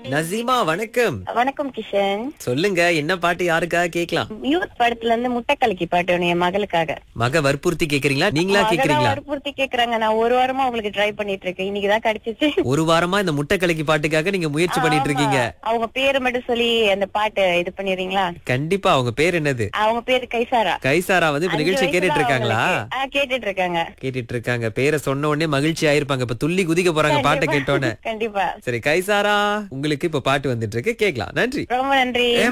நசீமா வணக்கம் வணக்கம் கிஷன் சொல்லுங்க என்ன பாட்டு யாருக்காக கேக்கலாம் யூத் படத்துல இருந்து முட்டை கலக்கி பாட்டு வேணும் என் மகளுக்காக மக வற்புறுத்தி கேக்குறீங்களா நீங்களா மகதான் கேக்குறீங்களா வற்புறுத்தி கேக்குறாங்க நான் ஒரு வாரமா உங்களுக்கு ட்ரை பண்ணிட்டு இருக்கேன் இன்னைக்குதான் கிடைச்சிச்சு ஒரு வாரமா இந்த முட்டை கலக்கி பாட்டுக்காக நீங்க முயற்சி பண்ணிட்டு இருக்கீங்க ஆமா. அவங்க பேரை மட்டும் சொல்லி அந்த பாட்டு இது பண்ணிடுறீங்களா கண்டிப்பா அவங்க பேர் என்னது அவங்க பேரு கைசாரா கைசாரா வந்து இப்ப அஞ்சு நிகழ்ச்சி வயசுதான் கேட்டுட்டு இருக்காங்களா அவங்களுக்கு. ஆ, கேட்டுட்டு இருக்காங்க கேட்டுட்டு இருக்காங்க பேரை சொன்ன உடனே மகிழ்ச்சி ஆயிருப்பாங்க இப்ப துள்ளி குதிக்க போறாங்க பாட்டை கேட்டோன்னே கண்டிப்பா சரி கைசாரா உங்களுக்கு இப்ப பாட்டு வந்துட்டு இருக்கு கேக்கலாம் நன்றி ரொம்ப நன்றி